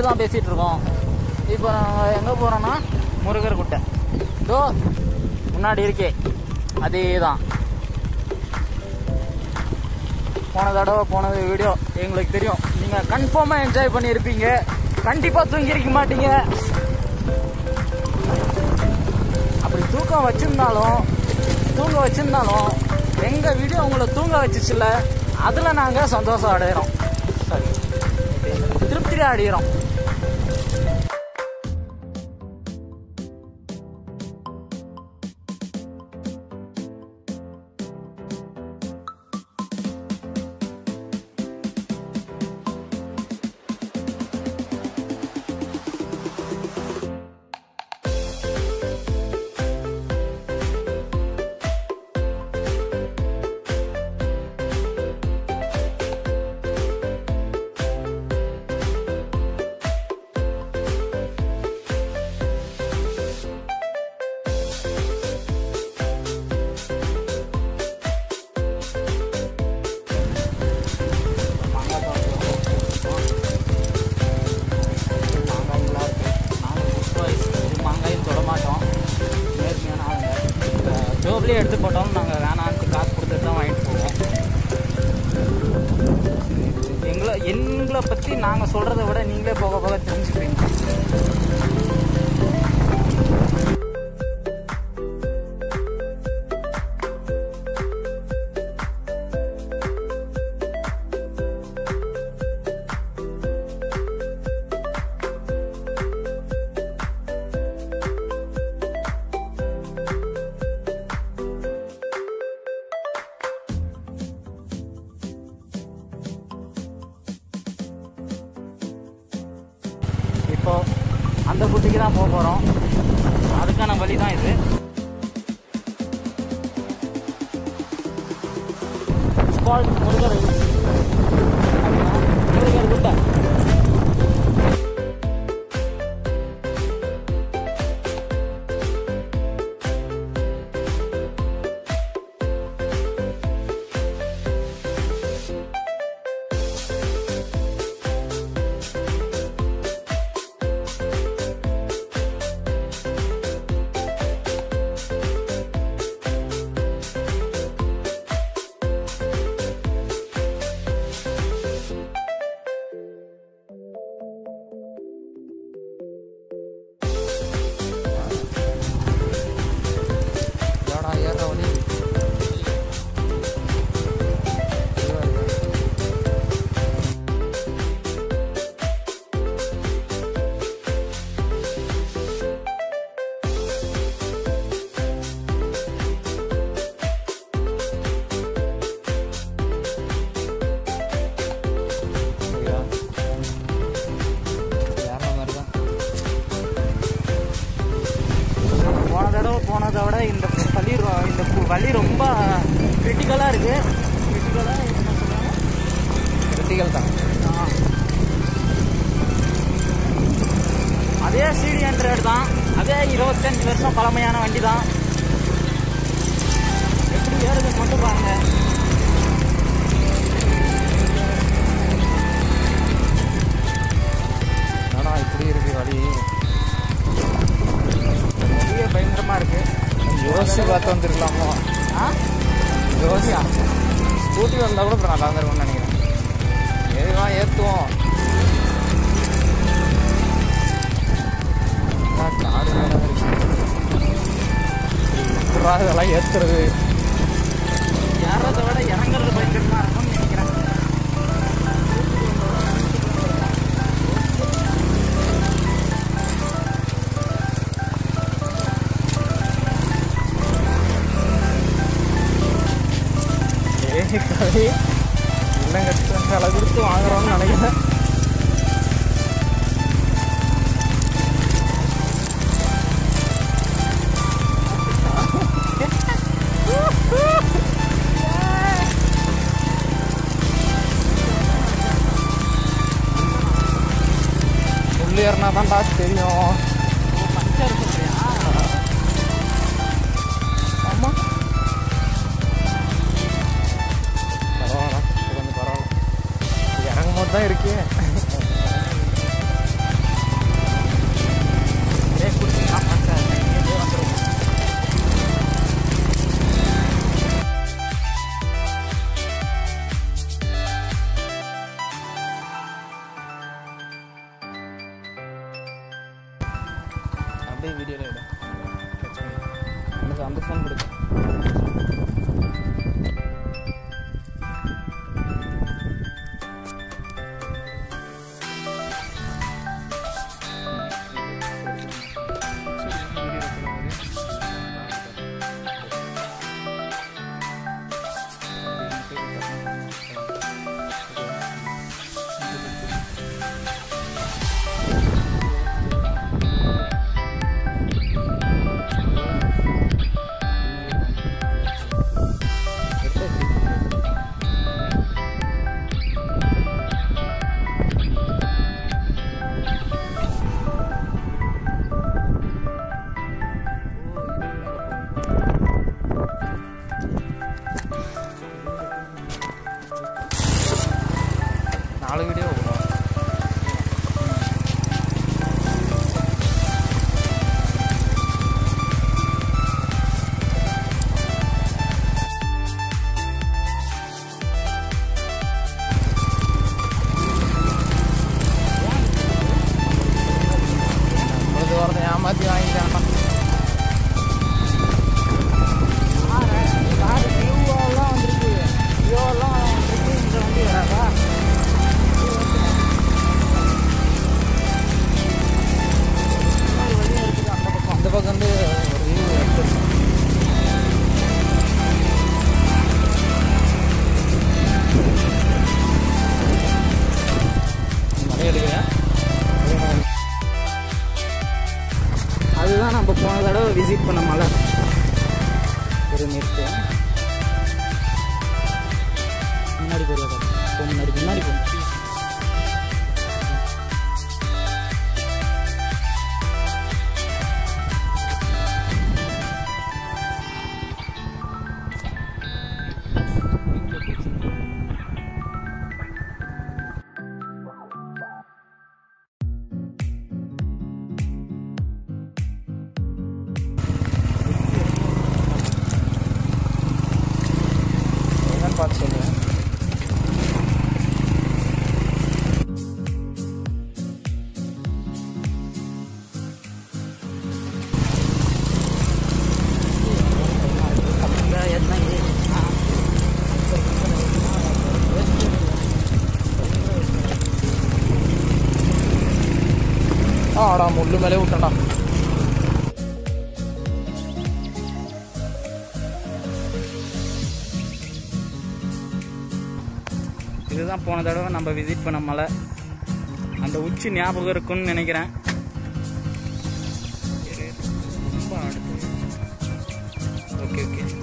தான் பேசிட்டு இருக்கோம் இப்போ நாங்கள் எங்கே போகிறோன்னா முருகர் குட்டை இதோ முன்னாடி இருக்கே அதே தான் போன தடவை போனது வீடியோ எங்களுக்கு தெரியும் நீங்கள் கன்ஃபார்மாக என்ஜாய் பண்ணியிருப்பீங்க கண்டிப்பாக தூங்கியிருக்க மாட்டீங்க அப்படி தூக்கம் வச்சிருந்தாலும் தூங்க வச்சிருந்தாலும் எங்கள் வீடியோ உங்களை தூங்க வச்சுச்சுல அதில் நாங்கள் சந்தோஷம் அடையிறோம் சாரி திருப்தி அடையிறோம் மாங்காய் தோட்டம். மாங்காய்களா இருக்கு. நாங்க முப்பது வயசு ஒரு மாங்காயும் தொட மாட்டோம் நேர்மையான ஆளுங்க ஜோப்லேயே எடுத்து போட்டாலும் நாங்கள் வேணான்ட்டு காசு கொடுத்துட்டு தான் வாங்கிட்டு போவோம் எங்களை எங்களை பற்றி நாங்கள் சொல்கிறத விட நீங்களே போக போக தெரிஞ்சுக்கிறீங்க இப்போ அந்த குட்டிக்கு தான் போக போகிறோம் அதுக்கான வழி தான் இது ஸ்பால் முருகர் அப்படின்னா முருகர் குட்டை ஏடா ஏற வழி போன தடவை போனதை விட இந்த வழி ரொ- இந்த கு- வழி ரொம்ப கிரிட்டிக்கலாக இருக்கு கிரிட்டிக்கலாக என்ன சொல்லுவாங்க கிருத்திகள் தான் ஆ. அதே சிடி ஹண்ட்ரட் தான் அதே இருபத்தஞ்சு வருஷம் பழமையான வண்டி தான் எப்படி ஏறுது மட்டும் பாருங்க ஆனா இப்படி இருக்கு வழி வழியே பயங்கரமா இருக்கு யோசிச்சு பார்த்து வந்துருக்கலாமோ ஆ யோசியா ஸ்கூட்டி வந்தா கூட அப்புறம் நல்லா இருந்திருக்கும்னு நினைக்கிறேன் எதுவாக ஏற்றுவோம் காடு வேற இருக்கு எப்படிடா இதெல்லாம் ஏத்துறது ஏறதை விட இறங்குறது பயங்கரமா இருக்கும்னு நினைக்கிறேன் ஏய் கவி இல்லை கஷ்டம் விலை கொடுத்து வாங்குறோம்னு நினைக்கிறேன் உள்ளே ஏறினா தான்டா தெரியும் பஞ்சர் சொல்றியா ஆமா பரவாயில்ல இது கொஞ்சம் பரவாயில்ல இது இறங்கும் போது தான் இருக்கு நாலு வீடியோ வரும் நம்மளது வரதை ஏமாற்றி வாங்கிட்டான்டா கார் வியூவெல்லாம் வந்துருக்கு வியூவெல்லாம் வந்துருக்கு இந்த வண்டி வராதா இன்னொரு வழியும் இருக்குது அந்த பக்கம் அந்த பக்கம் வந்து ஒரு வியூ எடுத்துருக்கோம் மழை எடுக்கிறேன் அதுதான் நம்ம போன தடவை விசிட் பண்ண மலை ஒரு நிறுத்து முன்னாடி போறியா பாரு. போ முன்னாடி முன்னாடி போ என்னன்னு பார்த்து சொல்லுவேன் இங்க என்ன ஏ- ஆ. ஆடா முள்ளு மேலே விட்டேன்டா இதுதான் போன தடவை நம்ம விசிட் பண்ண மலை அந்த உச்சி ஞாபகம் இருக்கும்னு நினைக்கிறேன் ரொம்ப அடுத்து ஓகே ஓகே